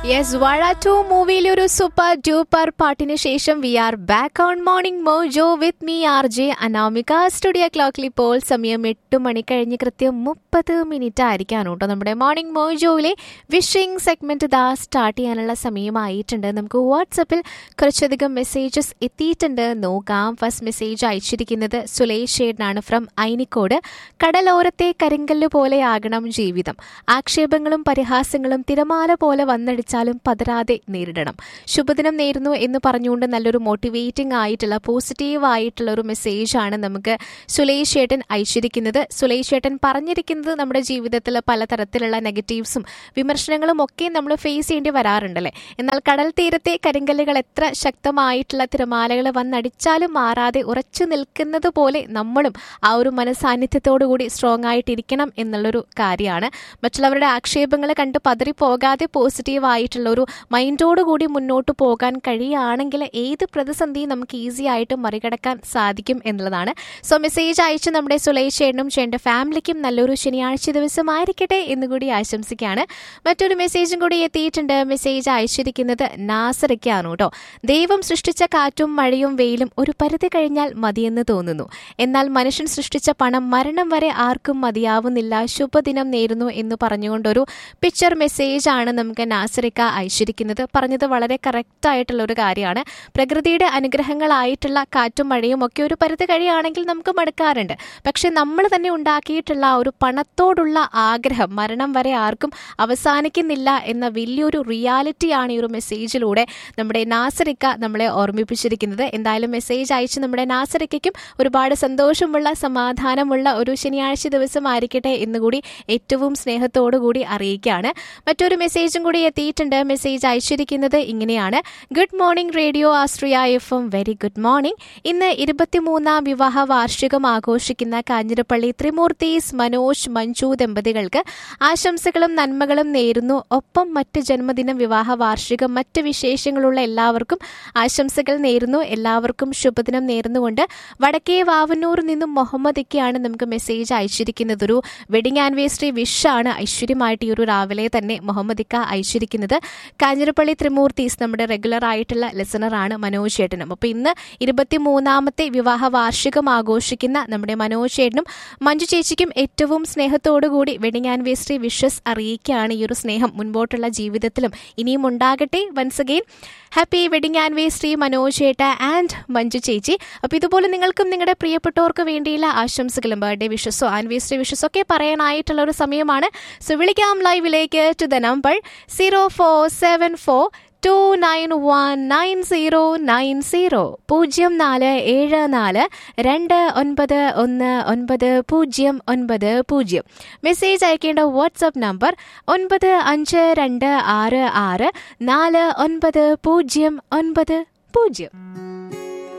yes വാഴ to മൂവിയിലെ ഒരു സൂപ്പർ ഡ്യൂപ്പർ പാട്ടിന് ശേഷം we are back on morning mojo with me R J Anamika studio ക്ലോക്കിൽ ഇപ്പോൾ സമയം എട്ട് മണി കഴിഞ്ഞ് കൃത്യം മുപ്പത് മിനിറ്റ് ആയിരിക്കാണ് കേട്ടോ നമ്മുടെ മോർണിംഗ് മോജോയിലെ വിഷിംഗ് സെഗ്മെന്റ് ഇതാ സ്റ്റാർട്ട് ചെയ്യാനുള്ള സമയമായിട്ടുണ്ട് നമുക്ക് വാട്സപ്പിൽ കുറച്ചധികം മെസ്സേജസ് എത്തിയിട്ടുണ്ട് നോക്കാം ഫസ്റ്റ് മെസ്സേജ് അയച്ചിരിക്കുന്നത് സുലേഷ് ഷേഡിനാണ് ഫ്രം ഐനിക്കോട് കടലോരത്തെ കരിങ്കല്ല് പോലെയാകണം ജീവിതം ആക്ഷേപങ്ങളും പരിഹാസങ്ങളും തിരമാല പോലെ വന്നടിച്ചാലും പതരാതെ നേരിടണം ശുഭദിനം നേരുന്നു എന്ന് പറഞ്ഞുകൊണ്ട് നല്ലൊരു മോട്ടിവേറ്റിംഗ് ആയിട്ടുള്ള പോസിറ്റീവ് ആയിട്ടുള്ള ഒരു മെസ്സേജാണ് നമുക്ക് സുലേഷ് ചേട്ടൻ അയച്ചിരിക്കുന്നത് സുലേഷ് ചേട്ടൻ പറഞ്ഞിരിക്കുന്നത് നമ്മുടെ ജീവിതത്തിൽ പലതരത്തിലുള്ള നെഗറ്റീവ്സും വിമർശനങ്ങളും ഒക്കെ നമ്മൾ ഫേസ് ചെയ്യേണ്ടി വരാറുണ്ടല്ലേ എന്നാൽ കടൽ തീരത്തെ കരിങ്കല്ലുകൾ എത്ര ശക്തമായിട്ടുള്ള തിരമാലകൾ വന്നടിച്ചാലും മാറാതെ ഉറച്ചു നിൽക്കുന്നത് പോലെ നമ്മളും ആ ഒരു മനസാന്നിധ്യത്തോടു കൂടി സ്ട്രോങ് ആയിട്ടിരിക്കണം എന്നുള്ളൊരു കാര്യമാണ് മറ്റുള്ളവരുടെ ആക്ഷേപങ്ങൾ കണ്ട് പതറിപ്പോകാതെ പോസിറ്റീവ് ആയിട്ടുള്ള ഒരു മൈൻഡോട് കൂടി മുന്നോട്ട് പോകാൻ കഴിയുകയാണെങ്കിൽ ഏത് പ്രതിസന്ധിയും നമുക്ക് ഈസി ആയിട്ട് മറികടക്കാൻ സാധിക്കും എന്നുള്ളതാണ് സോ മെസ്സേജ് അയച്ച് നമ്മുടെ സുലേഷ് ചേട്ടനും ചേട്ടൻ്റെ ഫാമിലിക്കും നല്ലൊരു ശനിയാഴ്ച ദിവസമായിരിക്കട്ടെ എന്നുകൂടി ആശംസിക്കുകയാണ് മറ്റൊരു മെസ്സേജും കൂടി എത്തിയിട്ടുണ്ട് മെസ്സേജ് അയച്ചിരിക്കുന്നത് നാസറിക്കാണ് കേട്ടോ ദൈവം സൃഷ്ടിച്ച കാറ്റും മഴയും വെയിലും ഒരു പരിധി കഴിഞ്ഞാൽ മതിയെന്ന് തോന്നുന്നു എന്നാൽ മനുഷ്യൻ സൃഷ്ടിച്ച പണം മരണം വരെ ആർക്കും മതിയാവുന്നില്ല ശുഭദിനം നേരുന്നു എന്ന് പറഞ്ഞുകൊണ്ടൊരു പിക്ചർ മെസ്സേജ് ആണ് നമുക്ക് നാസറിക്ക അയച്ചിരിക്കുന്നത് പറഞ്ഞത് വളരെ കറക്റ്റ് ആയിട്ടുള്ള ഒരു കാര്യമാണ് പ്രകൃതിയുടെ അനുഗ്രഹങ്ങളായിട്ടുള്ള കാറ്റും മഴയും ഒക്കെ ഒരു പരിധി കഴിയുകയാണെങ്കിൽ നമുക്ക് മടുക്കാറുണ്ട് പക്ഷെ നമ്മൾ തന്നെ ഉണ്ടാക്കിയിട്ടുള്ള ആ ഒരു പണത്തോടുള്ള ആഗ്രഹം മരണം വരെ ആർക്കും അവസാനിക്കുന്നില്ല എന്ന വലിയൊരു റിയാലിറ്റിയാണ് ഈ ഒരു മെസ്സേജിലൂടെ നമ്മുടെ നാസറിക്ക നമ്മളെ ഓർമ്മിപ്പിച്ചിരിക്കുന്നത് എന്തായാലും മെസ്സേജ് അയച്ച് നമ്മുടെ നാസറിക്കും ഒരുപാട് സന്തോഷമുള്ള സമാധാനമുള്ള ഒരു ശനിയാഴ്ച ദിവസമായിരിക്കട്ടെ എന്നുകൂടി ഏറ്റവും സ്നേഹത്തോടു കൂടി അറിയിക്കുകയാണ് മറ്റൊരു മെസ്സേജും കൂടി എത്തിയിട്ടുണ്ട് മെസ്സേജ് അയച്ചിരിക്കുന്നത് ഇങ്ങനെയാണ് good morning radio Astria F M very good morning ഇന്ന് ഇരുപത്തിമൂന്നാം വിവാഹ വാർഷികം ആഘോഷിക്കുന്ന കാഞ്ഞിരപ്പള്ളി ത്രിമൂർത്തീസ് മനോജ് മഞ്ജു ദമ്പതികൾക്ക് ആശംസകളും നന്മകളും നേരുന്നു ഒപ്പം മറ്റ് ജന്മദിനം വിവാഹ വാർഷികം മറ്റ് വിശേഷങ്ങളുള്ള എല്ലാവർക്കും ആശംസകൾ നേരുന്നു എല്ലാവർക്കും ശുഭദിനം നേർന്നുകൊണ്ട് വടക്കേ വാവന്നൂരിൽ നിന്നും മുഹമ്മദ് ഇക്കയാണ് നമുക്ക് മെസ്സേജ് അയച്ചിരിക്കുന്നത് ഒരു വെഡിങ് ആനിവേഴ്സറി വിഷാണ് ഐശ്വര്യമായിട്ട് ഈ ഒരു രാവിലെ തന്നെ മുഹമ്മദ് ഇക്ക അയച്ചിരിക്കുന്നത് കാഞ്ഞിരപ്പള്ളി ത്രിമൂർത്തീസ് നമ്മുടെ റെഗുലർ ആയിട്ടുള്ള ലിസണറാണ് മനോജ് ചേട്ടനും അപ്പോൾ ഇന്ന് ഇരുപത്തിമൂന്നാമത്തെ വിവാഹ വാർഷികം ആഘോഷിക്കുന്ന നമ്മുടെ മനോജ് ചേട്ടനും മഞ്ജു ചേച്ചിക്കും ഏറ്റവും സ്നേഹത്തോടുകൂടി വെഡിങ് ആനിവേഴ്സറി വിഷസ് അറിയിക്കുകയാണ് ഈ ഒരു സ്നേഹം മുൻപോട്ടുള്ള ജീവിതത്തിലും ഇനിയും ഉണ്ടാകട്ടെ once again happy wedding anniversary Manoj ചേട്ട ആൻഡ് മഞ്ജു ചേച്ചി അപ്പോൾ ഇതുപോലെ നിങ്ങൾക്കും നിങ്ങളുടെ പ്രിയപ്പെട്ടവർക്ക് വേണ്ടിയുള്ള ആശംസകളും ബർത്ത്ഡേ വിഷസോ ആനിവേഴ്സറി വിഷസോ ഒക്കെ പറയാനായിട്ടുള്ള ഒരു സമയമാണ് സോ വിളിക്കാം ലൈവിലേക്ക് to the number zero four seven four two nine one nine zero nine zero പൂജ്യം നാല് ഏഴ് നാല് രണ്ട് ഒൻപത് ഒന്ന് ഒൻപത് പൂജ്യം ഒൻപത് പൂജ്യം മെസ്സേജ് അയക്കേണ്ട വാട്സപ്പ് നമ്പർ ഒൻപത് അഞ്ച് രണ്ട് ആറ് ആറ് നാല് ഒൻപത് പൂജ്യം ഒൻപത് പൂജ്യം